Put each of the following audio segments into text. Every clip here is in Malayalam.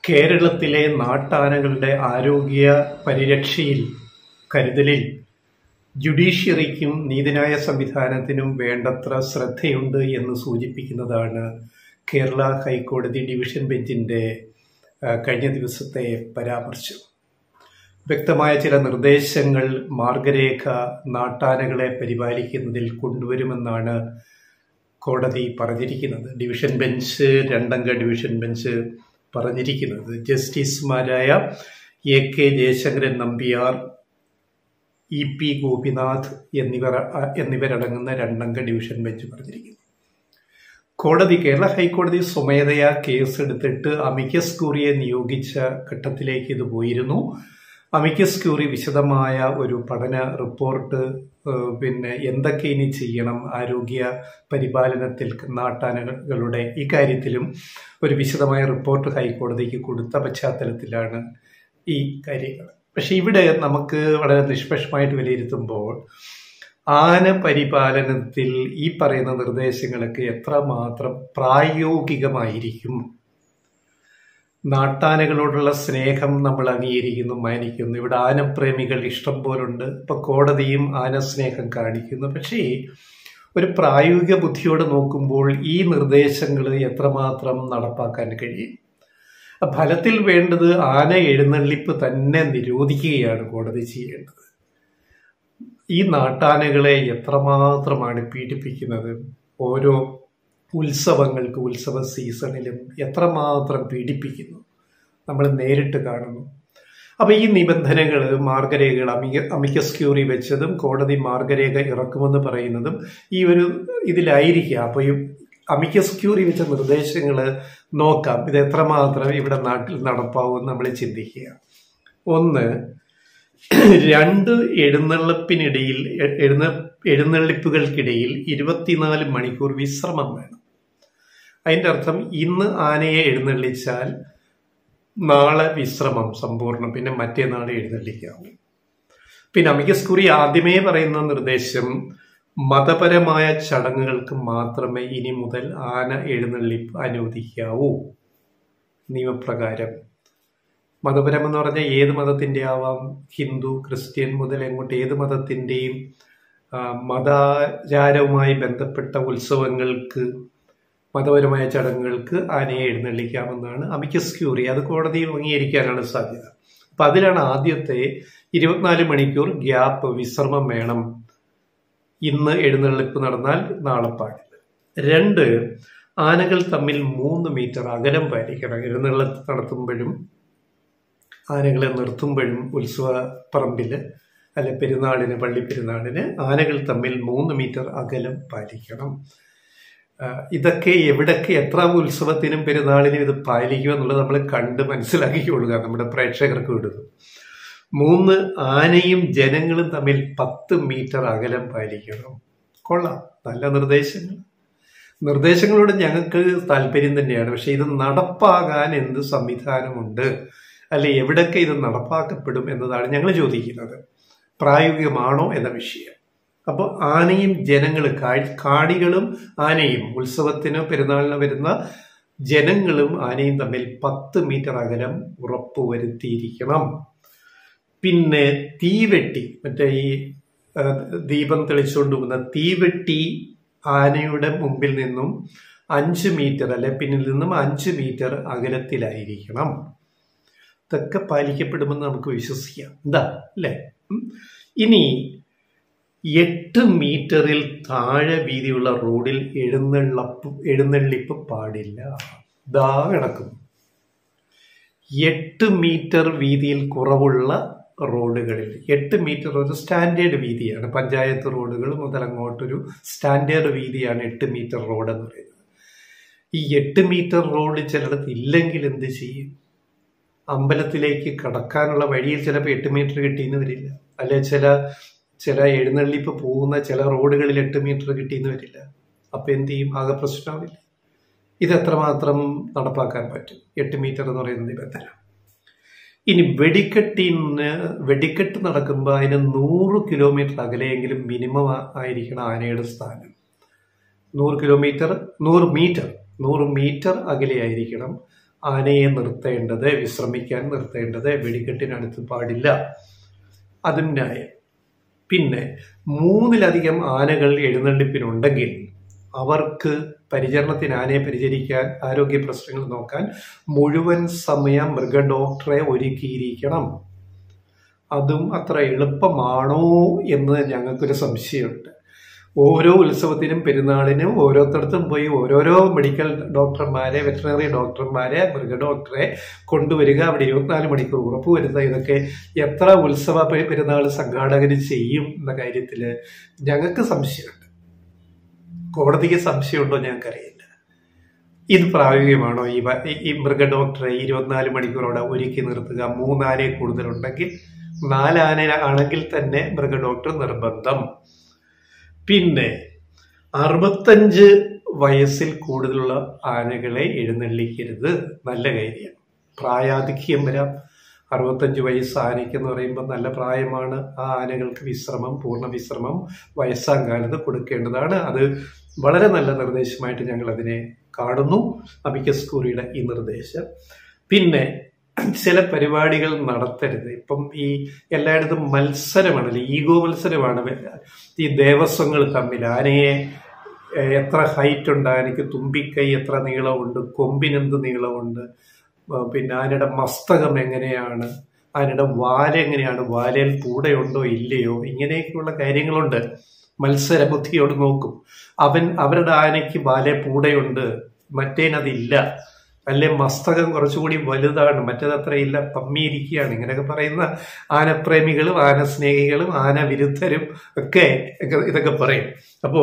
കേരളത്തിലെ നാട്ടാനകളുടെ ആരോഗ്യ പരിരക്ഷയിൽ കരുതലിൽ ജുഡീഷ്യറിക്കും നീതിന്യായ സംവിധാനത്തിനും വേണ്ടത്ര ശ്രദ്ധയുണ്ട് എന്ന് സൂചിപ്പിക്കുന്നതാണ് കേരള ഹൈക്കോടതി ഡിവിഷൻ ബെഞ്ചിൻ്റെ ആ, കഴിഞ്ഞ ദിവസത്തെ പരാമർശം വ്യക്തമായ ചില നിർദ്ദേശങ്ങൾ മാർഗരേഖ നാട്ടാനകളെ പരിപാലിക്കുന്നതിൽ കൊണ്ടുവരുമെന്നാണ് കോടതി പറഞ്ഞിരിക്കുന്നത് ഡിവിഷൻ ബെഞ്ച് രണ്ടംഗ ഡിവിഷൻ ബെഞ്ച് പറഞ്ഞിരിക്കുന്നത് ജസ്റ്റിസുമാരായ A K Jayasankaran Nambiar E P Gopinath എന്നിവർ എന്നിവരടങ്ങുന്ന രണ്ടംഗ ഡിവിഷൻ ബെഞ്ച് പറഞ്ഞിരിക്കുന്നു കോടതി കേരള ഹൈക്കോടതി സ്വമേധയാ കേസെടുത്തിട്ട് അമിക്കസ് ക്യൂറിയെ നിയോഗിച്ച ഘട്ടത്തിലേക്ക് ഇത് പോയിരുന്നു അമിക്കസ് ക്യൂറി വിശദമായ ഒരു പഠന റിപ്പോർട്ട് ഏഹ്, പിന്നെ എന്തൊക്കെ ഇനി ചെയ്യണം ആരോഗ്യ പരിപാലനത്തിൽ നാട്ടാനകളുടെ ഇക്കാര്യത്തിലും ഒരു വിശദമായ റിപ്പോർട്ട് ഹൈക്കോടതിക്ക് കൊടുത്ത പശ്ചാത്തലത്തിലാണ് ഈ കാര്യങ്ങൾ പക്ഷെ ഇവിടെ നമുക്ക് വളരെ നിഷ്പക്ഷമായിട്ട് വിലയിരുത്തുമ്പോൾ ആന പരിപാലനത്തിൽ ഈ പറയുന്ന നിർദ്ദേശങ്ങളൊക്കെ എത്രമാത്രം പ്രായോഗികമായിരിക്കും നാട്ടാനകളോടുള്ള സ്നേഹം നമ്മൾ അംഗീകരിക്കുന്നു മാനിക്കുന്നു ഇവിടെ ആനപ്രേമികൾ ഇഷ്ടം പോലുണ്ട് ഇപ്പൊ കോടതിയും ആനസ്നേഹം കാണിക്കുന്നു പക്ഷേ ഒരു പ്രായോഗിക ബുദ്ധിയോടെ നോക്കുമ്പോൾ ഈ നിർദ്ദേശങ്ങൾ എത്രമാത്രം നടപ്പാക്കാൻ കഴിയും ഫലത്തിൽ വേണ്ടത് ആന എഴുന്നള്ളിപ്പ് തന്നെ നിരോധിക്കുകയാണ് കോടതി ചെയ്യേണ്ടത് ഈ നാട്ടാനകളെ എത്രമാത്രമാണ് പീഡിപ്പിക്കുന്നത് ഓരോ ഉത്സവങ്ങൾക്ക് ഉത്സവ സീസണിലും എത്രമാത്രം പീഡിപ്പിക്കുന്നു നമ്മൾ നേരിട്ട് കാണുന്നു അപ്പൊ ഈ നിബന്ധനകൾ മാർഗരേഖകൾ അമിക അമിക്കസ് ക്യൂറി വെച്ചതും കോടതി മാർഗരേഖ ഇറക്കുമെന്ന് പറയുന്നതും ഈ ഒരു ഇതിലായിരിക്കുക അപ്പൊ ഈ അമിക്കസ് ക്യൂറി വെച്ച നിർദ്ദേശങ്ങൾ നോക്കാം ഇത് എത്രമാത്രം ഇവിടെ നാട്ടിൽ നടപ്പാവും നമ്മൾ ചിന്തിക്കുക ഒന്ന് രണ്ട് എഴുന്നള്ളിപ്പിനിടയിൽ എ- എഴുന്ന എഴുന്നള്ളിപ്പുകൾക്കിടയിൽ ഇരുപത്തിനാല് മണിക്കൂർ വിശ്രമം വേണം അതിന്റെ അർത്ഥം ഇന്ന് ആനയെ എഴുന്നള്ളിച്ചാൽ നാളെ വിശ്രമം സമ്പൂർണ്ണം പിന്നെ മറ്റേ നാളെ എഴുന്നള്ളിക്കാവും പിന്നെ അമിക്കസ് കുറി ആദ്യമേ പറയുന്ന നിർദ്ദേശം മതപരമായ ചടങ്ങുകൾക്ക് മാത്രമേ ഇനി മുതൽ ആന എഴുന്നള്ളിപ്പ് അനുവദിക്കാവൂ നിയമപ്രകാരം മതപരം എന്ന് പറഞ്ഞാൽ ഏത് മതത്തിന്റെ ആവാം ഹിന്ദു ക്രിസ്ത്യൻ മുതൽ എങ്ങോട്ട് ഏത് മതത്തിന്റെയും ആ, മതാചാരവുമായി ബന്ധപ്പെട്ട ഉത്സവങ്ങൾക്ക് മതപരമായ ചടങ്ങുകൾക്ക് ആനയെ എഴുന്നള്ളിക്കാമെന്നാണ് അമിക്കസ് ക്യൂറി അത് കോടതിയിൽ അംഗീകരിക്കാനാണ് സാധ്യത അപ്പൊ അതിലാണ് ആദ്യത്തെ ഇരുപത്തിനാല് മണിക്കൂർ ഗ്യാപ്പ് വിശ്രമം വേണം ഇന്ന് എഴുന്നള്ളിപ്പ് നടന്നാൽ നാളെ പാടില്ല രണ്ട് ആനകൾ തമ്മിൽ മൂന്ന് മീറ്റർ അകലം പാലിക്കണം എഴുന്നള്ളത്ത് നടത്തുമ്പോഴും ആനകളെ നിർത്തുമ്പോഴും ഉത്സവ പറമ്പില് അല്ലെ പെരുന്നാളിന് പള്ളി പെരുന്നാളിന് ആനകൾ തമ്മിൽ മൂന്ന് മീറ്റർ അകലം പാലിക്കണം ആ, ഇതൊക്കെ എവിടൊക്കെ എത്ര ഉത്സവത്തിനും പെരുന്നാളിനും ഇത് പാലിക്കും എന്നുള്ളത് നമ്മൾ കണ്ട് മനസ്സിലാക്കിക്കൊള്ളുക നമ്മുടെ പ്രേക്ഷകർക്ക് വിടുന്നു മൂന്ന് ആനയും ജനങ്ങളും തമ്മിൽ പത്ത് മീറ്റർ അകലം പാലിക്കണം കൊള്ളാം നല്ല നിർദ്ദേശങ്ങൾ നിർദ്ദേശങ്ങളോട് ഞങ്ങൾക്ക് താല്പര്യം തന്നെയാണ് പക്ഷെ ഇത് നടപ്പാകാൻ എന്ത് സംവിധാനമുണ്ട് അല്ലെ എവിടൊക്കെ ഇത് നടപ്പാക്കപ്പെടും എന്നതാണ് ഞങ്ങൾ ചോദിക്കുന്നത് പ്രായോഗികമാണോ എന്ന വിഷയം അപ്പോൾ ആനയും ജനങ്ങളും കാ- കാണികളും ആനയും ഉത്സവത്തിന് പെരുന്നാളിന് വരുന്ന ജനങ്ങളും ആനയും തമ്മിൽ പത്ത് മീറ്റർ അകലം ഉറപ്പുവരുത്തിയിരിക്കണം പിന്നെ തീവെട്ടി മറ്റേ ഈ ആ, ദീപം തെളിച്ചുകൊണ്ട് പോകുന്ന തീവെട്ടി ആനയുടെ മുമ്പിൽ നിന്നും അഞ്ച് മീറ്റർ അല്ലെ പിന്നിൽ നിന്നും അഞ്ച് മീറ്റർ അകലത്തിലായിരിക്കണം ഇതൊക്കെ പാലിക്കപ്പെടുമെന്ന് നമുക്ക് വിശ്വസിക്കാം എന്താ അല്ലേ ഉം. ഇനി എട്ട് മീറ്ററിൽ താഴെ വീതിയുള്ള റോഡിൽ എഴുന്നള്ളപ്പ് എഴുന്നള്ളിപ്പ് പാടില്ല ദാ കിടക്കുന്നു എട്ട് മീറ്റർ വീതിയിൽ കുറവുള്ള റോഡുകളിൽ എട്ട് മീറ്റർ ഒരു സ്റ്റാൻഡേർഡ് വീതിയാണ് പഞ്ചായത്ത് റോഡുകൾ മുതൽ അങ്ങോട്ടൊരു സ്റ്റാൻഡേർഡ് വീതിയാണ് എട്ട് മീറ്റർ റോഡ് എന്ന് പറയുന്നത് ഈ എട്ട് മീറ്റർ റോഡ് ചിലയിടത്ത് ഇല്ലെങ്കിൽ എന്ത് ചെയ്യും അമ്പലത്തിലേക്ക് കടക്കാനുള്ള വഴിയിൽ ചിലപ്പോൾ എട്ട് മീറ്റർ കിട്ടിയെന്ന് വരില്ല അല്ലെ ചില ചില എഴുന്നള്ളിപ്പ് പോകുന്ന ചില റോഡുകളിൽ എട്ട് മീറ്റർ കിട്ടിയെന്ന് വരില്ല അപ്പൊ എന്ത് ചെയ്യും ആകെ പ്രശ്നമാവില്ല ഇത് എത്രമാത്രം നടപ്പാക്കാൻ പറ്റും എട്ട് മീറ്റർ എന്ന് പറയുന്ന നിബന്ധന ഇനി വെടിക്കെട്ടിന് വെടിക്കെട്ട് നടക്കുമ്പോൾ അതിന് നൂറ് കിലോമീറ്റർ അകലെയെങ്കിലും മിനിമം ആയിരിക്കണം ആനയുടെ സ്ഥാനം നൂറ് കിലോമീറ്റർ നൂറ് മീറ്റർ നൂറ് മീറ്റർ അകലെയായിരിക്കണം ആനയെ നിർത്തേണ്ടത് വിശ്രമിക്കാൻ നിർത്തേണ്ടത് വെടിക്കെട്ടിനടുത്ത് പാടില്ല അതും ന്യായം പിന്നെ മൂന്നിലധികം ആനകൾ എഴുന്നള്ളിപ്പിനുണ്ടെങ്കിൽ അവർക്ക് പരിചരണത്തിന് ആനയെ പരിചരിക്കാൻ ആരോഗ്യ പ്രശ്നങ്ങൾ നോക്കാൻ മുഴുവൻ സമയ മൃഗ ഡോക്ടറെ ഒരുക്കിയിരിക്കണം അതും അത്ര എളുപ്പമാണോ എന്ന് ഞങ്ങൾക്കൊരു സംശയമുണ്ട് ഓരോ ഉത്സവത്തിനും പെരുന്നാളിനും ഓരോരുത്തടത്തും പോയി ഓരോരോ മെഡിക്കൽ ഡോക്ടർമാരെ വെറ്ററിനറി ഡോക്ടർമാരെ മൃഗ ഡോക്ടറെ കൊണ്ടുവരിക അവിടെ ഇരുപത്തിനാല് മണിക്കൂർ ഉറപ്പുവരുത്തുക ഇതൊക്കെ എത്ര ഉത്സവ പെ- പെരുന്നാൾ സംഘാടകർ ചെയ്യും എന്ന കാര്യത്തിൽ ഞങ്ങൾക്ക് സംശയമുണ്ട് കോടതിക്ക് സംശയമുണ്ടോ ഞങ്ങൾക്കറിയില്ല ഇത് പ്രായോഗികമാണോ ഈ വ- ഈ- ഈ മൃഗ ഡോക്ടറെ ഇരുപത്തിനാല് മണിക്കൂറോടെ ഒരുക്കി നിർത്തുക മൂന്നാനെ കൂടുതലുണ്ടെങ്കിൽ നാലാന ആണെങ്കിൽ തന്നെ മൃഗ ഡോക്ടർ നിർബന്ധം പിന്നെ അറുപത്തഞ്ച് വയസ്സിൽ കൂടുതലുള്ള ആനകളെ എഴുന്നള്ളിക്കരുത് നല്ല കാര്യമാണ് പ്രായാധിക്യം വരാം അറുപത്തഞ്ച് വയസ്സ് ആനയ്ക്ക് എന്ന് പറയുമ്പോൾ നല്ല പ്രായമാണ് ആ ആനകൾക്ക് വിശ്രമം പൂർണ്ണ വിശ്രമം വയസ്സാം കാലത്ത് കൊടുക്കേണ്ടതാണ് അത് വളരെ നല്ല നിർദ്ദേശമായിട്ട് ഞങ്ങൾ അതിനെ കാണുന്നു അമിക്കസ് കൂറിയുടെ ഈ നിർദ്ദേശം പിന്നെ ചില പരിപാടികൾ നടത്തരുത് ഇപ്പം ഈ എല്ലായിടത്തും മത്സരമാണല്ലോ ഈഗോ മത്സരമാണ് ഈ ദേവസ്വങ്ങൾ തമ്മിൽ ആനയെ ഏഹ്, എത്ര ഹൈറ്റ് ഉണ്ട് ആനയ്ക്ക് തുമ്പിക്കൈ എത്ര നീളമുണ്ട് കൊമ്പിനെന്ത് നീളമുണ്ട് ആ, പിന്നെ ആനയുടെ മസ്തകം എങ്ങനെയാണ് ആനയുടെ വാല എങ്ങനെയാണ് വാലയിൽ പൂടയുണ്ടോ ഇല്ലയോ ഇങ്ങനെയൊക്കെയുള്ള കാര്യങ്ങളുണ്ട് മത്സര ബുദ്ധിയോട് നോക്കും അവൻ അവരുടെ ആനയ്ക്ക് വാലെ പൂടയുണ്ട് മറ്റേനതില്ല അല്ലെ മസ്തകം കുറച്ചുകൂടി വലുതാണ് മറ്റേത് അത്രയില്ല പമ്മിയിരിക്കുകയാണ് ഇങ്ങനെയൊക്കെ പറയുന്ന ആനപ്രേമികളും ആനസ്നേഹികളും ആന വിരുദ്ധരും ഒക്കെ ഒക്കെ ഇതൊക്കെ പറയും അപ്പോ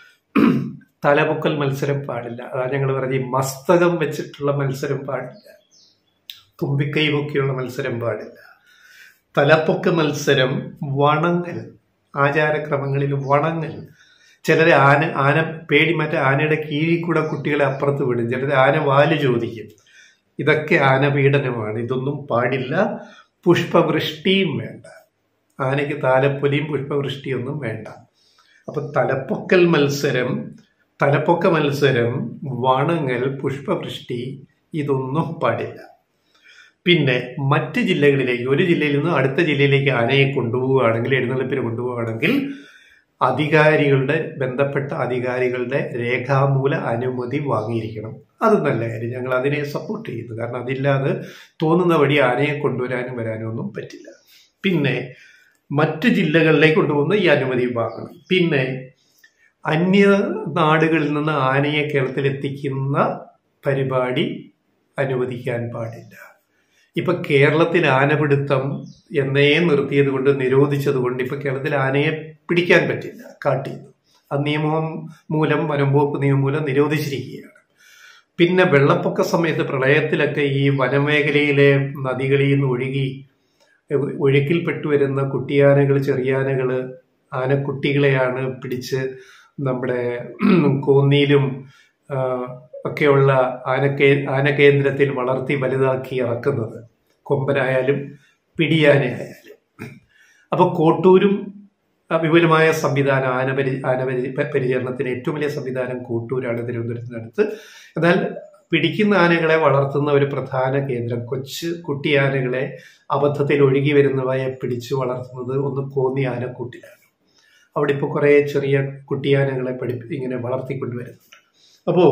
തലപൊക്കൽ മത്സരം പാടില്ല അതാണ് ഞങ്ങൾ പറഞ്ഞ ഈ മസ്തകം വെച്ചിട്ടുള്ള മത്സരം പാടില്ല തുമ്പിക്കൈ പൊക്കിയുള്ള മത്സരം പാടില്ല തലപ്പൊക്ക മത്സരം വണങ്ങൽ ആചാരക്രമങ്ങളിൽ വണങ്ങൽ ചിലരെ ആന ആന പേടി മറ്റേ ആനയുടെ കീഴിൽ കൂടെ കുട്ടികളെ അപ്പുറത്ത് വിടും ചിലർ ആന വാല് ചോദിക്കും ഇതൊക്കെ ആനപീഡനമാണ് ഇതൊന്നും പാടില്ല പുഷ്പവൃഷ്ടിയും വേണ്ട ആനയ്ക്ക് താലപ്പൊലിയും പുഷ്പവൃഷ്ടിയൊന്നും വേണ്ട അപ്പൊ തലപ്പൊക്കൽ മത്സരം തലപ്പൊക്ക മത്സരം വണങ്ങൽ പുഷ്പവൃഷ്ടി ഇതൊന്നും പാടില്ല പിന്നെ മറ്റ് ജില്ലകളിലേക്ക് ഒരു ജില്ലയിൽ നിന്ന് അടുത്ത ജില്ലയിലേക്ക് ആനയെ കൊണ്ടുപോവുകയാണെങ്കിൽ എഴുന്നള്ളിപ്പിന് കൊണ്ടുപോവുകയാണെങ്കിൽ അധികാരികളുടെ ബന്ധപ്പെട്ട അധികാരികളുടെ രേഖാമൂല അനുമതി വാങ്ങിയിരിക്കണം അത് നല്ല കാര്യം ഞങ്ങൾ അതിനെ സപ്പോർട്ട് ചെയ്യുന്നു കാരണം അതില്ലാതെ തോന്നുന്ന വഴി ആനയെ കൊണ്ടുവരാനും വരാനും ഒന്നും പറ്റില്ല പിന്നെ മറ്റ് ജില്ലകളിലേക്ക് കൊണ്ടുപോകുന്ന ഈ അനുമതി വാങ്ങണം പിന്നെ അന്യ നാടുകളിൽ നിന്ന് ആനയെ കേരളത്തിൽ എത്തിക്കുന്ന പരിപാടി അനുവദിക്കാൻ പാടില്ല ഇപ്പൊ കേരളത്തിൽ ആനപിടുത്തം എന്നേ നിർത്തിയത് കൊണ്ട് നിരോധിച്ചത് കൊണ്ട് ഇപ്പൊ കേരളത്തിൽ ആനയെ പിടിക്കാൻ പറ്റില്ല കാട്ടിൽ ആ നിയമം മൂലം വനംപോക്ക് നിയമം മൂലം നിരോധിച്ചിരിക്കുകയാണ് പിന്നെ വെള്ളപ്പൊക്ക സമയത്ത് പ്രളയത്തിലൊക്കെ ഈ വനമേഖലയിലെ നദികളിൽ നിന്ന് ഒഴുകി ഒഴുക്കിൽപ്പെട്ടു വരുന്ന കുട്ടിയാനകൾ ചെറിയാനകൾ ആനക്കുട്ടികളെയാണ് പിടിച്ച് നമ്മുടെ കോന്നിയിലും ആ, ഒക്കെയുള്ള ആനക്കേ ആനകേന്ദ്രത്തിൽ വളർത്തി വലുതാക്കി ഇറക്കുന്നത് കൊമ്പനായാലും പിടിയാനയായാലും അപ്പൊ കോട്ടൂരും ആ, വിപുലമായ സംവിധാനം ആനപരി ആനപരി പ- പരിചരണത്തിന് ഏറ്റവും വലിയ സംവിധാനം കോട്ടൂരാണ് തിരുവനന്തപുരത്തിനടുത്ത് എന്നാൽ പിടിക്കുന്ന ആനകളെ വളർത്തുന്ന ഒരു പ്രധാന കേന്ദ്രം കൊച്ചു കുട്ടിയാനകളെ അബദ്ധത്തിൽ ഒഴുകി വരുന്നവയെ പിടിച്ചു വളർത്തുന്നത് ഒന്ന് കോന്നി ആനക്കൂട്ടിലാണ് അവിടെ ഇപ്പോൾ കുറേ ചെറിയ കുട്ടിയാനകളെ പഠി ഇങ്ങനെ വളർത്തിക്കൊണ്ടുവരുന്നുണ്ട് അപ്പോൾ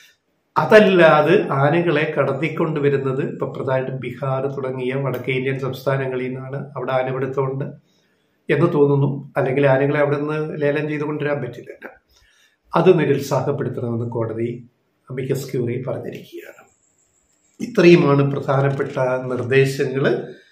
അതല്ലാതെ ആനകളെ കടത്തിക്കൊണ്ടുവരുന്നത് ഇപ്പൊ പ്രധാനമായിട്ടും ബീഹാർ തുടങ്ങിയ വടക്കേ ഇന്ത്യൻ സംസ്ഥാനങ്ങളിൽ നിന്നാണ് അവിടെ ആനപിടുത്തമുണ്ട് എന്ന് തോന്നുന്നു അല്ലെങ്കിൽ ആനകളെ അവിടെ നിന്ന് ലേലം ചെയ്ത് കൊണ്ടുവരാൻ പറ്റില്ല അത് നിരുത്സാഹപ്പെടുത്തണമെന്ന് കോടതി അമിക്കസ് ക്യൂറി പറഞ്ഞിരിക്കുകയാണ് ഇത്രയുമാണ് പ്രധാനപ്പെട്ട നിർദ്ദേശങ്ങൾ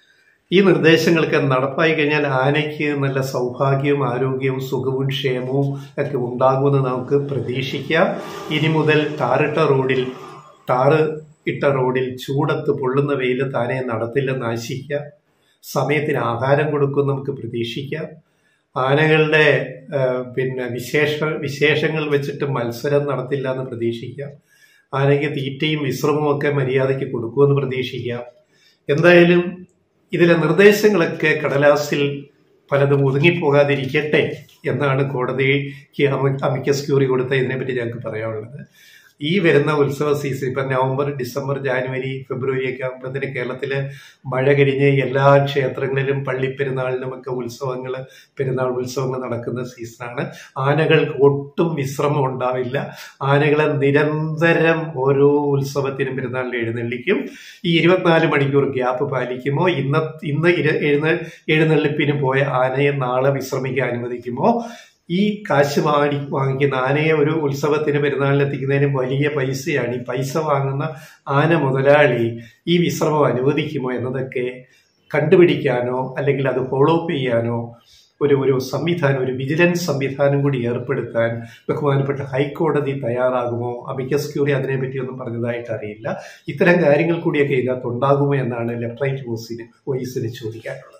ഈ നിർദ്ദേശങ്ങളൊക്കെ നടപ്പായി കഴിഞ്ഞാൽ ആനയ്ക്ക് നല്ല സൗഭാഗ്യവും ആരോഗ്യവും സുഖവും ക്ഷേമവും ഒക്കെ ഉണ്ടാകുമെന്ന് നമുക്ക് പ്രതീക്ഷിക്കാം ഇനി മുതൽ ടാറിട്ട റോഡിൽ ടാറ് ഇട്ട റോഡിൽ ചൂടത്ത് പൊള്ളുന്ന വെയിൽ താനെ നടത്തില്ലെന്ന് ആശിക്കാം സമയത്തിന് ആഹാരം കൊടുക്കും നമുക്ക് പ്രതീക്ഷിക്കാം ആനകളുടെ ആ, പിന്നെ വിശേഷ വിശേഷങ്ങൾ വെച്ചിട്ട് മത്സരം നടത്തില്ല എന്ന് പ്രതീക്ഷിക്കാം ആനയ്ക്ക് തീറ്റയും വിശ്രമവും ഒക്കെ മര്യാദയ്ക്ക് കൊടുക്കുമെന്ന് പ്രതീക്ഷിക്കാം എന്തായാലും ഇതിലെ നിർദ്ദേശങ്ങളൊക്കെ കടലാസിൽ പലതും ഒതുങ്ങിപ്പോകാതിരിക്കട്ടെ എന്നാണ് കോടതിക്ക് അമ- അമിക്കസ് ക്യൂറി കൊടുത്ത ഇതിനെപ്പറ്റി ഞങ്ങൾക്ക് പറയാനുള്ളത് ഈ വരുന്ന ഉത്സവ സീസൺ ഇപ്പം നവംബർ ഡിസംബർ ജാനുവരി ഫെബ്രുവരി ഒക്കെ ആകുമ്പോഴത്തേന് കേരളത്തിൽ മഴ കഴിഞ്ഞ് എല്ലാ ക്ഷേത്രങ്ങളിലും പള്ളിപ്പെരുന്നാളിലും ഒക്കെ ഉത്സവങ്ങൾ പെരുന്നാൾ ഉത്സവങ്ങൾ നടക്കുന്ന സീസണാണ് ആനകൾക്ക് ഒട്ടും വിശ്രമം ഉണ്ടാവില്ല ആനകളെ നിരന്തരം ഓരോ ഉത്സവത്തിനും പെരുന്നാളിൽ എഴുന്നള്ളിക്കും ഈ ഇരുപത്തിനാല് മണിക്കൂർ ഗ്യാപ്പ് പാലിക്കുമോ ഇന്ന ഇന്ന് ഇര- എഴുന്ന എഴുന്നള്ളിപ്പിന് പോയ ആനയെ നാളെ വിശ്രമിക്കാൻ അനുവദിക്കുമോ ഈ കാശ് വാങ്ങി വാങ്ങിക്കുന്ന ആനയെ ഒരു ഉത്സവത്തിന് പെരുന്നാളിൽ എത്തിക്കുന്നതിന് വലിയ പൈസയാണ് ഈ പൈസ വാങ്ങുന്ന ആന മുതലാളി ഈ വിശ്രമം അനുവദിക്കുമോ എന്നതൊക്കെ കണ്ടുപിടിക്കാനോ അല്ലെങ്കിൽ അത് ഫോളോ അപ്പ് ചെയ്യാനോ ഒരു ഒരു സംവിധാനം ഒരു വിജിലൻസ് സംവിധാനം കൂടി ഏർപ്പെടുത്താൻ ബഹുമാനപ്പെട്ട ഹൈക്കോടതി തയ്യാറാകുമോ അമിക്കസ് ക്യൂറി അതിനെപ്പറ്റി ഒന്നും പറഞ്ഞതായിട്ട് അറിയില്ല ഇത്തരം കാര്യങ്ങൾ കൂടിയൊക്കെ ഇതിനകത്ത് ഉണ്ടാകുമോ എന്നാണ് ലെഫ്റ്റ് റൈറ്റ് വോയിസിന് വോയിസിന് ചോദിക്കാനുള്ളത്